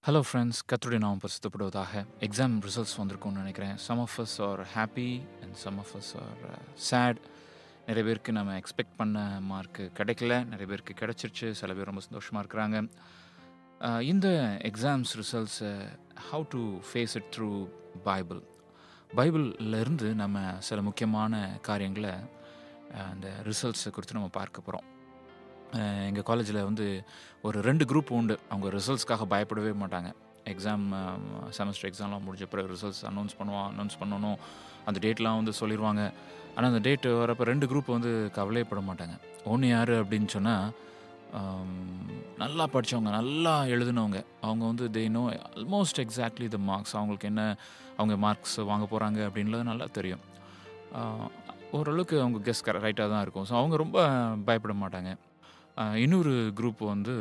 hello friends கத்துடைய நாம் பரிசுத்தப்படுவதாக exam results வந்திருக்கும்னு நினைக்கிறேன் some of us are happy and some of us are sad நிறைய பேருக்கு நம்ம எக்ஸ்பெக்ட் பண்ண மார்க்கு கிடைக்கல நிறைய பேருக்கு கிடைச்சிருச்சு சில பேர் ரொம்ப சந்தோஷமாக இருக்கிறாங்க அஹ், இந்த எக்ஸாம்ஸ் ரிசல்ட்ஸை how to face it through Bible பைபிள்லேருந்து நம்ம சில முக்கியமான காரியங்களை அஹ், அந்த ரிசல்ட்ஸை குறித்து நம்ம பார்க்க போகிறோம் எங்கள் காலேஜில் வந்து ஒரு ரெண்டு குரூப் உண்டு அவங்க ரிசல்ட்ஸ்க்காக பயப்படவே மாட்டாங்க எக்ஸாம் செமஸ்டர் எக்ஸாம்லாம் முடிஞ்ச பிறகு ரிசல்ட்ஸ் அனௌன்ஸ் பண்ணுவோம் அனௌன்ஸ் பண்ணணும் அந்த டேட்லாம் வந்து சொல்லிடுவாங்க ஆனால் அந்த டேட் வரப்போ ரெண்டு குரூப் வந்து கவலையப்பட மாட்டாங்க ஒன்று யார் அப்படின்னு சொன்னால் நல்லா படித்தவங்க நல்லா எழுதினவங்க அவங்க வந்து they know almost exactly the marks அவங்களுக்கு என்ன அவங்க மார்க்ஸ் வாங்க போகிறாங்க அப்படின்றது நல்லா தெரியும் ஆஹ், ஓரளவுக்கு அவங்க கெஸ் ரைட்டாக தான் இருக்கும் ஸோ அவங்க ரொம்ப பயப்பட மாட்டாங்க ஆஹ், இன்னொரு குரூப் வந்து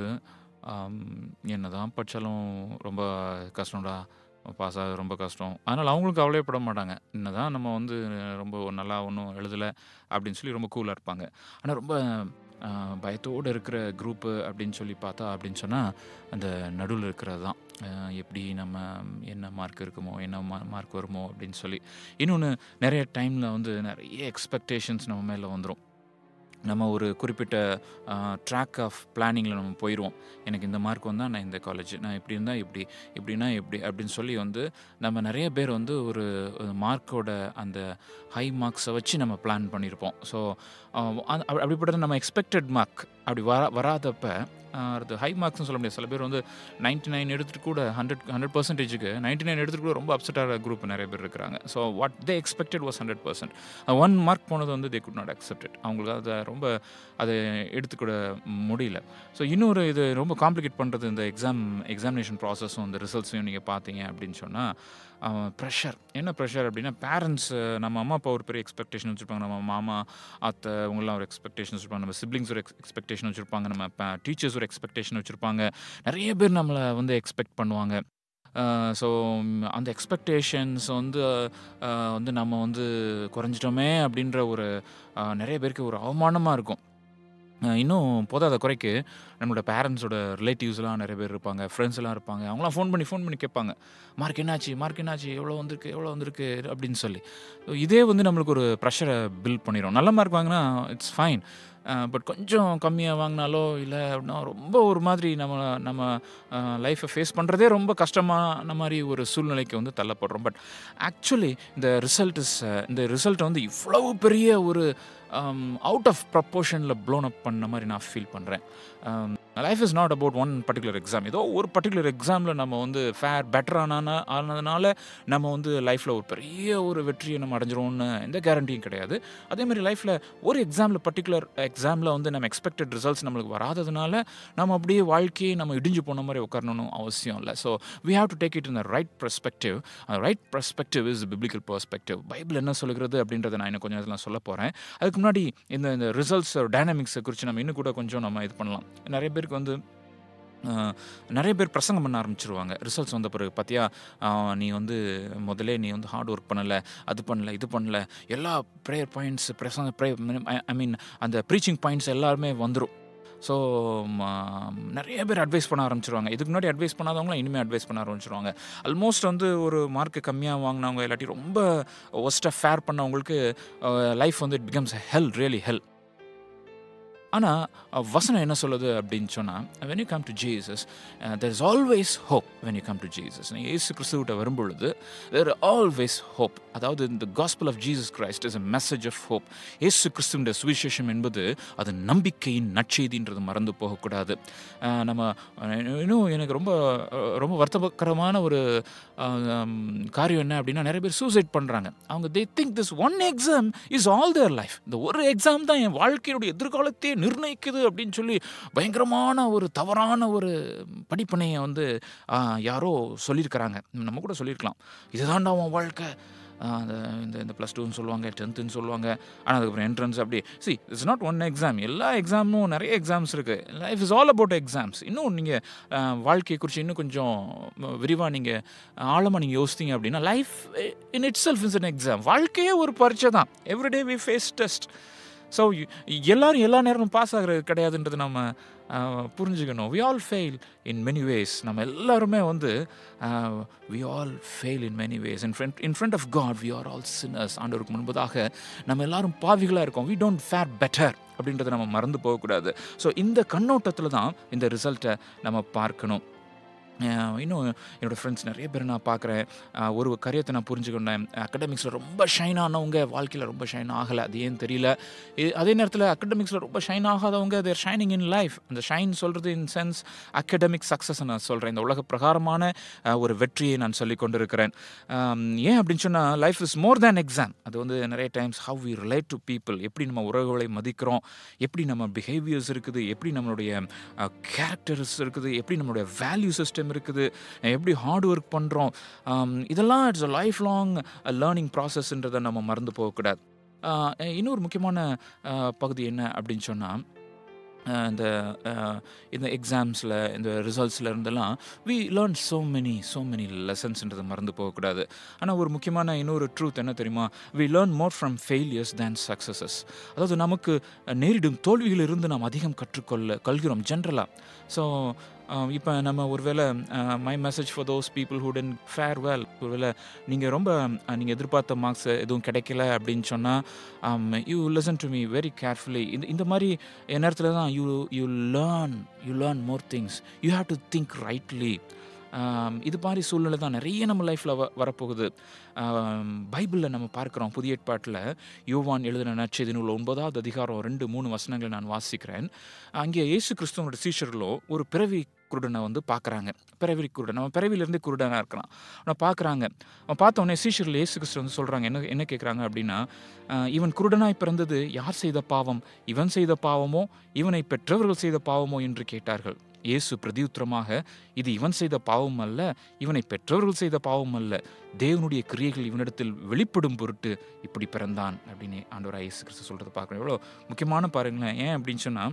என்ன தான் படித்தாலும் ரொம்ப கஷ்டம்டா பாஸ் ஆக ரொம்ப கஷ்டம் அதனால் அவங்களும் கவலைப்பட மாட்டாங்க என்ன தான் நம்ம வந்து ரொம்ப நல்லா ஒன்றும் எழுதலை அப்படின்னு சொல்லி ரொம்ப கூலாக இருப்பாங்க ஆனால் ரொம்ப ஆஹ், பயத்தோடு இருக்கிற குரூப்பு அப்படின்னு சொல்லி பார்த்தா அப்படின்னு சொன்னால் அந்த நடுவில் இருக்கிறது தான் ஆஹ், எப்படி நம்ம என்ன மார்க் இருக்குமோ என்ன மா மார்க் வருமோ அப்படின்னு சொல்லி இன்னொன்று நிறைய டைமில் வந்து நிறைய எக்ஸ்பெக்டேஷன்ஸ் நம்ம மேலே வந்துடும் நம்ம ஒரு குறிப்பிட்ட ட்ராக் ஆஃப் பிளானிங்கில் நம்ம போயிடுவோம் எனக்கு இந்த மார்க் வந்தால் நான் இந்த காலேஜ் நான் இப்படி இருந்தால் இப்படி இப்படின்னா இப்படி அப்படின்னு சொல்லி வந்து நம்ம நிறைய பேர் வந்து ஒரு மார்க்கோட அந்த ஹை மார்க்ஸை வச்சு நம்ம பிளான் பண்ணியிருப்போம் ஸோ அப்படிப்பட்டது நம்ம எக்ஸ்பெக்டட் மார்க் அப்படி வர வராதப்ப ஆஹ், அது ஹை மார்க்ஸ்னு சொல்ல முடியாது சில பேர் வந்து நைன்ட்டி நைன் எடுத்துகிட்டு கூட ஹண்ட்ரட் ஹண்ட்ரட் பர்சன்டேஜுக்கு நைன்ட்டி நைன் எடுத்துகிட்டு கூட ரொம்ப அப்செட் ஆகிற குரூப் நிறைய பேர் இருக்கிறாங்க so what they expected was hundred percent one mark போனது வந்து they could not accept it அவங்களுக்கு அதை ரொம்ப அதை எடுத்துக்கூட முடியல ஸோ இன்னொரு இது ரொம்ப காம்ப்ளிகேட் பண்ணுறது இந்த எக்ஸாம் எக்ஸாமினேஷன் ப்ராசஸும் இந்த ரிசல்ட்ஸையும் நீங்கள் பார்த்தீங்க அப்படின்னு சொன்னால் ப்ரெஷர் என்ன ப்ரெஷர் அப்படின்னா பேரண்ட்ஸ் நம்ம அம்மா அப்பா ஒரு பெரிய எக்ஸ்பெக்டேஷன் வச்சுருப்பாங்க நம்ம மாமா அத்தை இவங்கெல்லாம் ஒரு எக்ஸ்பெக்டேஷன் வச்சுருப்பாங்க நம்ம சிப்ளிங்ஸ் ஒரு எக்ஸ்பெக்டேஷன் வச்சுருப்பாங்க நம்ம டீச்சர்ஸ் ஒரு எக்ஸ்பெக்டேஷன் வச்சுருப்பாங்க நிறைய பேர் நம்மளை வந்து எக்ஸ்பெக்ட் பண்ணுவாங்க ஸோ அந்த எக்ஸ்பெக்டேஷன்ஸ் வந்து அஹ், வந்து நம்ம வந்து குறைஞ்சிட்டோமே அப்படின்ற ஒரு அஹ், நிறைய பேருக்கு ஒரு அவமானமாக இருக்கும் அஹ், இன்னும் போதாத குறைக்கு நம்மளோட பேரண்ட்ஸோட ரிலேட்டிவ்ஸ்லாம் நிறைய பேர் இருப்பாங்க ஃப்ரெண்ட்ஸ் எல்லாம் இருப்பாங்க அவங்களாம் ஃபோன் பண்ணி ஃபோன் பண்ணி கேட்பாங்க மார்க் என்னாச்சு மார்க் என்னாச்சு எவ்வளோ வந்திருக்கு எவ்வளோ வந்திருக்கு அப்படின்னு சொல்லி So, இதே வந்து நம்மளுக்கு ஒரு ப்ரெஷரை பில்ட் பண்ணிடும் நல்ல மார்க் வாங்கினா இட்ஸ் ஃபைன் பட் கொஞ்சம் கம்மியாக வாங்கினாலோ இல்லை அப்படின்னா ரொம்ப ஒரு மாதிரி நம்ம நம்ம லைஃப்பை ஃபேஸ் பண்ணுறதே ரொம்ப கஷ்டமான மாதிரி ஒரு சூழ்நிலைக்கு வந்து தள்ளப்படுறோம் பட் ஆக்சுவலி இந்த ரிசல்ட் இஸ் இந்த ரிசல்ட்டை வந்து இவ்வளவு பெரிய ஒரு அவுட் ஆஃப் ப்ரப்போர்ஷனில் ப்ளோன் அப் பண்ண மாதிரி நான் ஃபீல் பண்ணுறேன் life is not about one particular exam ஏதோ ஒரு பர்டிகுலர் எக்ஸாமில் நம்ம வந்து ஃபேர் பெட்டர் ஆனான ஆனதுனால நம்ம வந்து லைஃப்பில் ஒரு பெரிய ஒரு வெற்றியை நம்ம அடைஞ்சிருவோம்னு எந்த கேரண்டியும் கிடையாது அதே மாதிரி லைஃப்பில் ஒரு எக்ஸாமில் பர்டிகுலர் எக்ஸாமில் வந்து நம்ம எக்ஸ்பெக்டட் ரிசல்ட்ஸ் நம்மளுக்கு வராததுனால நம்ம அப்படியே வாழ்க்கையை நம்ம இடிஞ்சு போன மாதிரி உட்காரணும்னு அவசியம் இல்லை so we have to take it in the right perspective அந்த right perspective is biblical perspective Bible என்ன சொல்லுகிறது அப்படின்றத நான் இன்னும் கொஞ்சம் நேரத்தில் சொல்ல போகிறேன் அதுக்கு முன்னாடி இந்த இந்த ரிசல்ட்ஸ் டைனாமிக்ஸை குறித்து நம்ம இன்னும் கூட கொஞ்சம் நம்ம இது பண்ணலாம் நிறைய பேருக்கு வந்து அஹ், நிறைய பேர் பிரசங்கம் பண்ண ஆரம்பிச்சிருவாங்க ரிசல்ட்ஸ் வந்த பிறகு பார்த்தியா அஹ், நீ வந்து முதல்ல நீ வந்து ஹார்ட் ஒர்க் பண்ணலை அது பண்ணல இது பண்ணல எல்லா ப்ரேயர் பாயிண்ட்ஸ் பிரசங்க ப்ரே ஐ மீன் அந்த ப்ரீச்சிங் பாயிண்ட்ஸ் எல்லாருமே வந்துடும் ஸோ நிறைய பேர் அட்வைஸ் பண்ண ஆரம்பிச்சிருவாங்க இதுக்கு முன்னாடி அட்வைஸ் பண்ணாதவங்களாம் இனிமேல் அட்வைஸ் பண்ண ஆரம்பிச்சிருவாங்க ஆல்மோஸ்ட் வந்து ஒரு மார்க்கு கம்மியாக வாங்கினவங்க இல்லாட்டி ரொம்ப ஒஸ்ட்டாக ஃபேர் பண்ணவங்களுக்கு லைஃப் வந்து it becomes hell really hell ஆனால் வசனம் என்ன சொல்லுது அப்படின்னு சொன்னால் when you come to Jesus there is always hope when you come to Jesus நீங்கள் இயேசு கிறிஸ்துவிட்ட வரும்பொழுது தேர் ஆல்வேஸ் ஹோப் அதாவது இந்த gospel of Jesus Christ is a message of hope Yesu கிறிஸ்துவின் சுவிசேஷம் என்பது அது நம்பிக்கையின் நற்செய்தின்றது மறந்து போகக்கூடாது அஹ் நம்ம அஹ் இன்னும் எனக்கு ரொம்ப அஹ் ரொம்ப வருத்தகரமான ஒரு அஹ், ஹம், காரியம் என்ன அப்படின்னா நிறைய பேர் சூசைட் பண்ணுறாங்க அவங்க they think this one exam is all their life இந்த ஒரு எக்ஸாம் தான் என் வாழ்க்கையினுடைய எதிர்காலத்தையே நிர்ணயிக்குது அப்படின்னு சொல்லி பயங்கரமான ஒரு தவறான ஒரு படிப்பனையை வந்து ஆஹ், யாரோ சொல்லியிருக்கிறாங்க நம்ம கூட சொல்லியிருக்கலாம் இதுதான்டா உன் வாழ்க்கை ஆஹ், அந்த இந்த இந்த ப்ளஸ் டூன்னு சொல்லுவாங்க டென்த்துன்னு சொல்லுவாங்க ஆனால் அதுக்கப்புறம் என்ட்ரன்ஸ் அப்படி see it's not one exam எல்லா எக்ஸாமும் நிறைய எக்ஸாம்ஸ் இருக்குது life is all about exams இன்னும் நீங்கள் வாழ்க்கையை குறித்து இன்னும் கொஞ்சம் விரிவாக நீங்கள் ஆழமாக நீங்கள் யோசித்தீங்க அப்படின்னா life in itself is an exam வாழ்க்கையே ஒரு பரீட்சை தான் everyday we face test so எல்லாரும் எல்லா நேரமும் பாஸ் ஆகிறது கிடையாதுன்றது நம்ம ஆஹ், புரிஞ்சுக்கணும் we all fail in many ways நம்ம எல்லாருமே வந்து we all fail in many ways in front in front of God we are all sinners ஆண்டவருக்கு முன்பதாக நம்ம எல்லாரும் பாவிகளாக இருக்கோம் வி டோன்ட் ஃபேர் பெட்டர் அப்படின்றத நம்ம மறந்து போகக்கூடாது ஸோ இந்த கண்ணோட்டத்தில் தான் இந்த ரிசல்ட்டை நம்ம பார்க்கணும் அஹ் இன்னும் என்னோடய ஃப்ரெண்ட்ஸ் நிறைய பேர் நான் பார்க்குறேன் ஒரு காரியத்தை நான் புரிஞ்சுக்கொண்டேன் அகடமிக்ஸில் ரொம்ப ஷைன் ஆனவங்க வாழ்க்கையில் ரொம்ப ஷைன் ஆகலை அது ஏன்னு தெரியல இ- அதே நேரத்தில் அகடமிக்ஸில் ரொம்ப ஷைன் ஆகாதவங்க தேர் ஷைனிங் இன் லைஃப் அந்த ஷைன் சொல்கிறது இன் சென்ஸ் அகடமிக் சக்ஸஸ் நான் சொல்கிறேன் இந்த உலக பிரகாரமான அஹ், ஒரு வெற்றியை நான் சொல்லி கொண்டிருக்கிறேன் ஆம், ஏன் அப்படின்னு சொன்னால் life is more than exam அது வந்து நிறைய times how we relate to people எப்படி நம்ம உறவுகளை மதிக்கிறோம் எப்படி நம்ம பிஹேவியர்ஸ் இருக்குது எப்படி நம்மளுடைய கேரக்டர்ஸ் இருக்குது எப்படி நம்மளுடைய வேல்யூ சிஸ்டம் இருக்குது எப்படி ஹார்ட் ஒர்க் பண்ணுறோம் இதெல்லாம் it's a life long learning ப்ராசஸ்ன்றதை நம்ம மறந்து போகக்கூடாது ஆஹ் இன்னொரு முக்கியமான ஆஹ் பகுதி என்ன அப்படின்னு சொன்னால் இந்த ஆஹ் இந்த எக்ஸாம்ஸில் இந்த ரிசல்ட்ஸில் இருந்தெல்லாம் we learn so many so many லெசன்ஸ்ன்றதை மறந்து போகக்கூடாது ஆனால் ஒரு முக்கியமான இன்னொரு ட்ரூத் என்ன தெரியுமா we learn more from failures than successes அதாவது நமக்கு நேரிடும் தோல்விகளிலிருந்து நாம் அதிகம் கற்றுக்கொள்ள கல்கிறோம் ஜென்ரலாக ஸோ இப்போ நம்ம ஒருவேளை my message for those people who didn't fare well ஒருவேளை நீங்கள் ரொம்ப நீங்கள் எதிர்பார்த்த மார்க்ஸ் எதுவும் கிடைக்கல அப்படின்னு சொன்னால் you listen to me very carefully இந்த இந்த மாதிரி நேரத்தில் தான் you you learn you learn more things you have to think rightly இது மாதிரி சூழ்நிலை தான் நிறைய நம்ம லைஃப்பில் வ வரப்போகுது பைபிளில் நம்ம பார்க்குறோம் புதிய ஏற்பாட்டில் யோவான் எழுதின நற்செய்தி நூல் ஒன்பதாவது அதிகாரம் ரெண்டு மூணு வசனங்களை நான் வாசிக்கிறேன் அங்கே இயேசு கிறிஸ்துவனோட சீஷர்களோ ஒரு பிறவி குருடனை வந்து பார்க்குறாங்க பிறவி குருடன் அவன் பிறவிலேருந்தே குருடனாக இருக்கிறான் அவனை பார்க்குறாங்க அவன் பார்த்த உடனே சீஷர்கள் இயேசு கிறிஸ்து வந்து சொல்கிறாங்க என்ன என்ன கேட்குறாங்க அப்படின்னா ஆஹ், இவன் குருடனாய் பிறந்தது யார் செய்த பாவம் இவன் செய்த பாவமோ இவனை பெற்றவர்கள் செய்த பாவமோ என்று கேட்டார்கள் இயேசு பிரதியுத்தரமாக இது இவன் செய்த பாவம் அல்ல இவனை பெற்றவர்கள் செய்த பாவம் அல்ல தேவனுடைய கிரியைகள் இவனிடத்தில் வெளிப்படும் பொருட்டு இப்படி பிறந்தான் அப்படின்னு ஆண்டவராக இயேசு கிறிஸ்து சொல்கிறத பார்க்குறோம் எவ்வளோ முக்கியமான பாருங்களேன் ஏன் அப்படின்னு சொன்னால்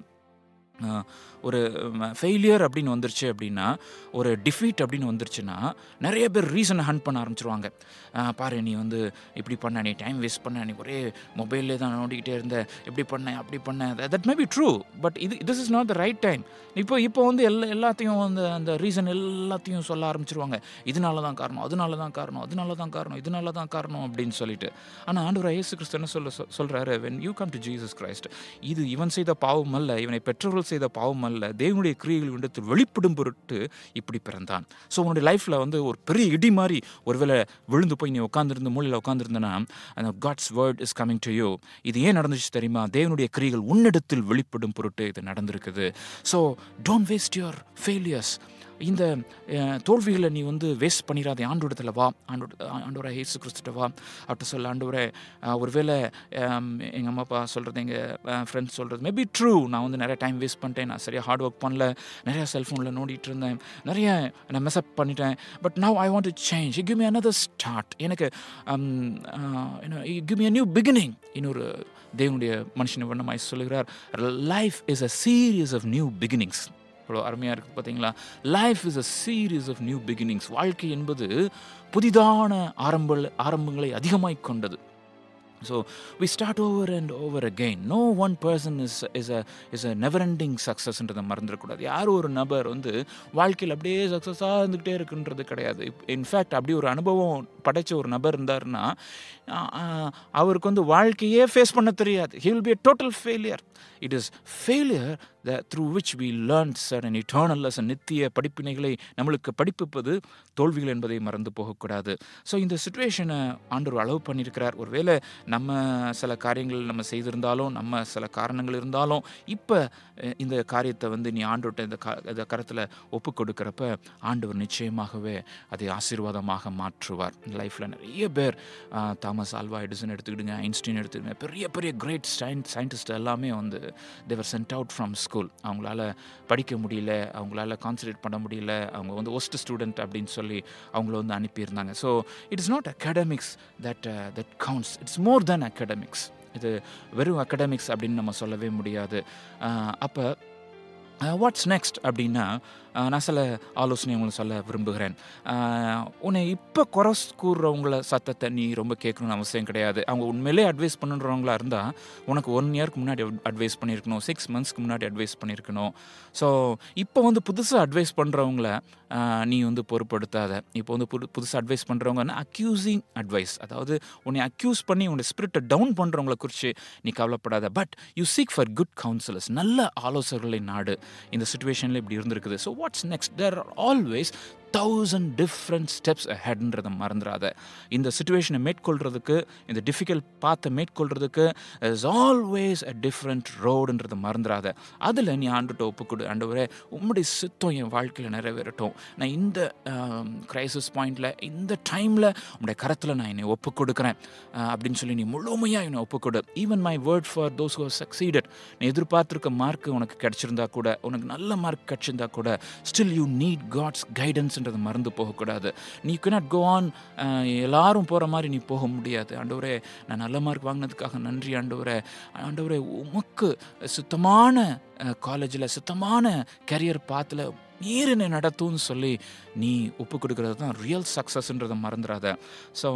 ஒரு ஃபெயிலியர் அப்படின்னு வந்துருச்சு அப்படின்னா ஒரு டிஃபீட் அப்படின்னு வந்துருச்சுன்னா நிறைய பேர் ரீசனை ஹண்ட் பண்ண ஆரம்பிச்சிருவாங்க ஆஹ் பாரு நீ வந்து இப்படி பண்ண நீ டைம் வேஸ்ட் பண்ண நீ ஒரே மொபைல்லே தான் நோண்டிக்கிட்டே இருந்த இப்படி பண்ண அப்படி பண்ண that may be true but இது this is not the right time இப்போ இப்போ வந்து எல்லா எல்லாத்தையும் அந்த அந்த ரீசன் எல்லாத்தையும் சொல்ல ஆரம்பிச்சிருவாங்க இதனால தான் காரணம் அதனால தான் காரணம் அதனால தான் காரணம் இதனால தான் காரணம் அப்படின்னு சொல்லிட்டு ஆனால் ஆண்டவர் இயேசு கிறிஸ்து என்ன சொல்ல சொ- சொல்றாரு when you come to Jesus Christ இது இவன் செய்த பாவம் அல்ல இவனை பெற்றோர்கள் செய்த பாவம் அல்ல தேவனுடைய கிரியைகள் விடத்து வெளிப்படும் பொருட்டு இப்படி பிறந்தான் ஸோ உன்னுடைய லைஃப்பில் வந்து ஒரு பெரிய இடி மாதிரி ஒருவேளை விழுந்து போய் நீ உட்காந்துருந்து மூலையில் உட்காந்துருந்தனா அந்த God's word is coming to you இது ஏன் நடந்துச்சு தெரியுமா தேவனுடைய கிரியைகள் உன்னிடத்தில் வெளிப்படும் பொருட்டு இது நடந்திருக்குது so don't waste your failures இந்த அஹ், தோல்விகளை நீ வந்து வேஸ்ட் பண்ணிடாதே ஆண்டோடத்தில் வா ஆண்டோட ஆண்டோரை இயேசு கிறிஸ்துட்ட வா அவர்கிட்ட சொல்ல ஆண்டவரே அஹ், ஒருவேளை எங்கள் அம்மா அப்பா சொல்கிறது எங்கள் ஃப்ரெண்ட்ஸ் சொல்கிறது மேபி ட்ரூ நான் வந்து நிறைய டைம் வேஸ்ட் பண்ணிட்டேன் நான் சரியாக ஹார்ட் ஒர்க் பண்ணல நிறைய செல்ஃபோனில் நோண்டிட்டு இருந்தேன் நிறைய நான் மெஸ்அப் பண்ணிட்டேன் but now I want to change give me another start எனக்கு give me a new beginning இன்னொரு தேவனுடைய மனுஷன் வண்ணமாய் சொல்லுகிறார் life is a series of new beginnings இவ்வளோ அருமையாக இருக்குது பார்த்தீங்களா life is a series of new beginnings வாழ்க்கை என்பது புதிதான ஆரம்ப ஆரம்பங்களை அதிகமாய் கொண்டது so we start over and over again no one person is is a is a never ending சக்ஸஸ்ன்றதை மறந்துடக்கூடாது யார் ஒரு நபர் வந்து வாழ்க்கையில் அப்படியே சக்ஸஸாக இருந்துக்கிட்டே இருக்குன்றது கிடையாது இன்ஃபேக்ட் அப்படி ஒரு அனுபவம் படைச்ச ஒரு நபர் இருந்தாருன்னா ஆஹ், ஆஹ், அவருக்கு வந்து வாழ்க்கையே ஃபேஸ் பண்ண தெரியாது he will be a total failure it is failure the through which we learn sudden eternal lesson நித்திய படிப்பினைகளை நம்மளுக்கு படிப்பிப்பது தோல்விகள் என்பதை மறந்து போகக்கூடாது ஸோ இந்த சுச்சுவேஷனை ஆண்டவர் அளவு பண்ணியிருக்கிறார் ஒருவேளை நம்ம சில காரியங்கள் நம்ம செய்திருந்தாலும் நம்ம சில காரணங்கள் இருந்தாலும் இப்போ இந்த காரியத்தை வந்து நீ ஆண்டோட்ட இந்த க இந்த கரத்தில் ஒப்பு கொடுக்குறப்ப ஆண்டவர் நிச்சயமாகவே அதை ஆசீர்வாதமாக மாற்றுவார் லைஃப்பில் நிறைய பேர் ஆஹ், தாமஸ் ஆல்வா எடிசன் எடுத்துக்கிடுங்க ஐன்ஸ்டீன் எடுத்துக்கிடுங்க பெரிய பெரிய கிரேட் சயின் சயின்டிஸ்ட் எல்லாமே வந்து they were sent out from school அவங்களால படிக்க முடியல அவங்களால கான்சன்ட்ரேட் பண்ண முடியல அவங்க வந்து ஒஸ்ட் ஸ்டூடெண்ட் அப்படின்னு சொல்லி அவங்கள வந்து அனுப்பியிருந்தாங்க so it is not academics that that counts it's more than academics இது வெறும் அகடமிக்ஸ் அப்படின்னு நம்ம சொல்லவே முடியாது அப்போ வாட்ஸ் நெக்ஸ்ட் அப்படின்னா ஆஹ் நான் சில ஆலோசனை உங்களுக்கு சொல்ல விரும்புகிறேன் ஆஹ் உன்னை இப்போ குறை கூறுறவங்கள சத்தத்தை நீ ரொம்ப கேட்கணும்னு அவசியம் கிடையாது அவங்க உண்மையிலே அட்வைஸ் பண்ணுறவங்களா இருந்தால் உனக்கு ஒன் இயர்க்கு முன்னாடி அட்வைஸ் பண்ணியிருக்கணும் சிக்ஸ் மந்த்ஸ்க்கு முன்னாடி அட்வைஸ் பண்ணியிருக்கணும் ஸோ இப்போ வந்து புதுசாக அட்வைஸ் பண்ணுறவங்கள நீ வந்து பொருட்படுத்தாத இப்போ வந்து புது புதுசாக அட்வைஸ் பண்ணுறவங்க அக்யூசிங் அட்வைஸ் அதாவது உன்னை அக்யூஸ் பண்ணி உன்னை ஸ்பிரிட்டை டவுன் பண்ணுறவங்கள குறித்து நீ கவலைப்படாத but you seek for good counsellors நல்ல ஆலோசகர்களை நாடு இந்த சுச்சுவேஷனில் இப்படி இருந்திருக்குது so what's next there are always thousand different steps ஹெட்ன்றதை மறந்துடாத இந்த சுச்சுவேஷனை மேற்கொள்கிறதுக்கு இந்த டிஃபிகல்ட் பாத்தை மேற்கொள்கிறதுக்கு இஸ் ஆல்வேஸ் அ டிஃப்ரெண்ட் ரோடுன்றதை மறந்துடாத அதில் நீ ஆண்டுகிட்ட ஒப்புக்கொடு ஆண்டவரே உம்முடைய சித்தம் என் வாழ்க்கையில் நிறைவேறட்டும் நான் இந்த க்ரைசிஸ் பாயிண்டில் இந்த டைமில் உங்களுடைய கரத்தில் நான் என்னை ஒப்புக் கொடுக்குறேன் அஹ், அப்படின்னு சொல்லி நீ முழுமையாக என்னை ஒப்புக்கொடு even my word for those who succeeded நீ எதிர்பார்த்துருக்க மார்க் உனக்கு கிடச்சிருந்தா கூட உனக்கு நல்ல மார்க் கிடச்சிருந்தா கூட ஸ்டில் யூ நீட் காட்ஸ் கைடன்ஸ்ன்றதை மறந்து போகக்கூடாது நீ cannot go on அஹ், எல்லாரும் போகிற மாதிரி நீ போக முடியாது ஆண்டவரே நான் நல்ல மார்க் வாங்கினதுக்காக நன்றி ஆண்டவரே ஆண்டவரே உமக்கு சுத்தமான காலேஜில் சுத்தமான கரியர் பாத்தில் நீர் என்னை நடத்தும்னு சொல்லி நீ ஒப்பு கொடுக்கறது தான் ரியல் சக்ஸஸ்ன்றதை மறந்துடாத ஸோ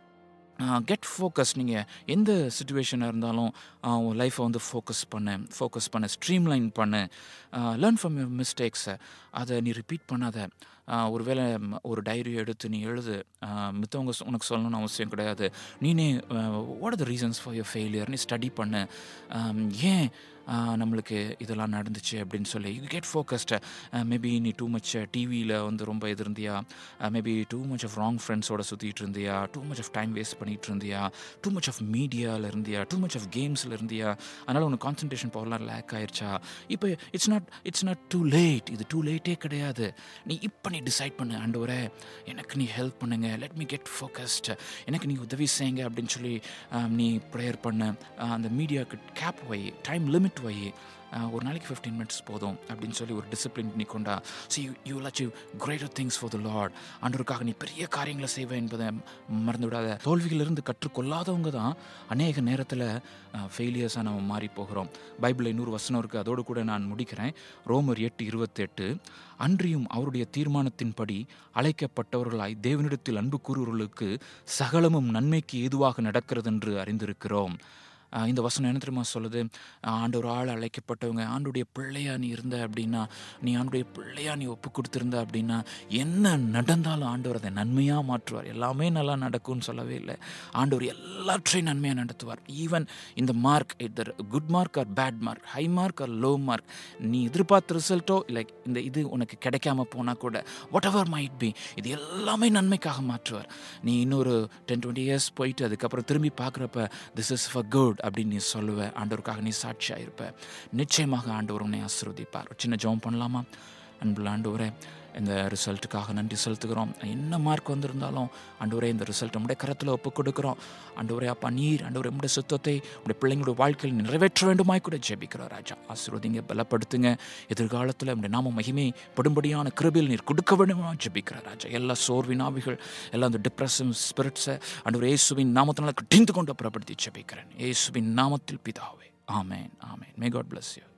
கெட் ஃபோக்கஸ் நீங்கள் எந்த சுச்சுவேஷனாக இருந்தாலும் ஆஹ், உன் லைஃப்பை வந்து ஃபோக்கஸ் பண்ணு ஃபோக்கஸ் பண்ண ஸ்ட்ரீம்லைன் பண்ணு லேர்ன் ஃப்ரம் யூர் மிஸ்டேக்ஸை அதை நீ ரிப்பீட் பண்ணாத ஆஹ், ஒருவேளை ம், ஒரு டைரி எடுத்து நீ எழுது ஆஹ், மித்தவங்க சொ- உனக்கு சொல்லணும்னு அவசியம் கிடையாது நீனே what are the reasons for your failure நீ ஸ்டடி பண்ணு ஆம், ஏன் ஆஹ், நம்மளுக்கு இதெல்லாம் நடந்துச்சு அப்படின்னு சொல்லி யூ கெட் ஃபோக்கஸ்டு மேபி நீ டூ மச் டிவியில் வந்து ரொம்ப இது இருந்தியா maybe too much of wrong ஃப்ரெண்ட்ஸோட சுற்றிட்டு இருந்தியா too much of time waste பண்ணிட்டு இருந்தியா டூ மச் ஆஃப் மீடியாவில் இருந்தியா டூ மச் ஆஃப் கேம்ஸில் இருந்தியா அதனால் உனக்கு கான்சன்ட்ரேஷன் பவர்லாம் லேக் ஆயிடுச்சா இப்போ it's not it's not too late இது டூ லேட்டே கிடையாது நீ இப்போ நீ டிசைட் பண்ணு ஆண்டவரே எனக்கு நீ ஹெல்ப் பண்ணுங்க லெட் மீ கெட் ஃபோக்கஸ்ட் எனக்கு நீ உதவி செய்யுங்க அப்படின்னு சொல்லி ஆம், நீ ப்ரேயர் பண்ண ஆஹ், அந்த மீடியாவுக்கு கேப் வை டைம் லிமிட் வை ஆஹ், ஒரு நாளைக்கு ஃபிஃப்டீன் மினிட்ஸ் போதும் அப்படின்னு சொல்லி ஒரு டிசிப்ளின் நீ கொண்டா so you you achieve greater things for the Lord ஆண்டவருக்காக நீ பெரிய காரியங்களை செய்வ என்பதை மறந்து விடாத தோல்விகளிலிருந்து கற்றுக்கொள்ளாதவங்க தான் அநேக நேரத்தில் ஃபெயிலியர்ஸாக நம்ம மாறி போகிறோம் பைபிளில் இன்னொரு வசனம் இருக்குது அதோடு கூட நான் முடிக்கிறேன் ரோமர் எட்டு இருபத்தெட்டு அன்றியும் அவருடைய தீர்மானத்தின்படி அழைக்கப்பட்டவர்களாய் தேவனிடத்தில் அன்பு கூறுவர்களுக்கு சகலமும் நன்மைக்கு ஏதுவாக நடக்கிறது என்று அறிந்திருக்கிறோம் ஆஹ் இந்த வசனம் என்ன தெரியுமா சொல்லுது ஆஹ் ஆண்டவர் ஆள் அழைக்கப்பட்டவங்க ஆண்டுடைய பிள்ளையா நீ இருந்த அப்படின்னா நீ ஆண்டுடைய பிள்ளையா நீ ஒப்பு கொடுத்துருந்த அப்படின்னா என்ன நடந்தாலும் ஆண்டவர் அதை நன்மையாக மாற்றுவார் எல்லாமே நல்லா நடக்கும்னு சொல்லவே இல்லை ஆண்டவர் எல்லாற்றையும் நன்மையாக நடத்துவார் ஈவன் இந்த mark either good mark or bad mark high mark or low mark நீ எதிர்பார்த்த ரிசல்ட்டோ இல்லை இந்த இது உனக்கு கிடைக்காம போனால் கூட வாட் எவர் மைட் பி இது எல்லாமே நன்மைக்காக மாற்றுவார் நீ இன்னொரு டென் டுவெண்ட்டி இயர்ஸ் போயிட்டு அதுக்கப்புறம் திரும்பி பார்க்குறப்ப திஸ் இஸ் ஃபார் குட் அப்படின்னு நீ சொல்லுவ ஆண்டவருக்காக நீ சாட்சியாக இருப்ப நிச்சயமாக ஆண்டவர் உன்னை ஆசீர்வதிப்பார் ஒரு சின்ன ஜெபம் பண்ணலாமா அன்புள்ள ஆண்டவரே இந்த ரிசல்ட்டுக்காக நன்றி செலுத்துகிறோம் என்ன மார்க் வந்திருந்தாலும் ஆண்டவரே இந்த ரிசல்ட் நம்முடைய கரத்தில் ஒப்பு கொடுக்குறோம் ஆண்டவரே அப்பா நீர் ஆண்டவரே நம்முடைய சுத்தத்தை உடைய பிள்ளைங்களோட வாழ்க்கையில் நிறைவேற்ற வேண்டுமாய் கூட ஜெபிக்கிறோம் ராஜா ஆசீர்வதிங்க பலப்படுத்துங்க எதிர்காலத்தில் நம்முடைய நாம மகிமை படும்படியான கிருபையில் நீர் கொடுக்க வேண்டுமா ஜெபிக்கிறார் ராஜா எல்லா சோர்வின் ஆவிகள் எல்லா அந்த டிப்ரெஷன் ஸ்பிரிட்ஸை ஆண்டவர் இயேசுவின் நாமத்தினால கட்டிந்து கொண்டு புறப்படுத்தி ஜெபிக்கிறேன் இயேசுவின் நாமத்தில் பிதாவே ஆமேன் ஆமேன் மே காட் bless you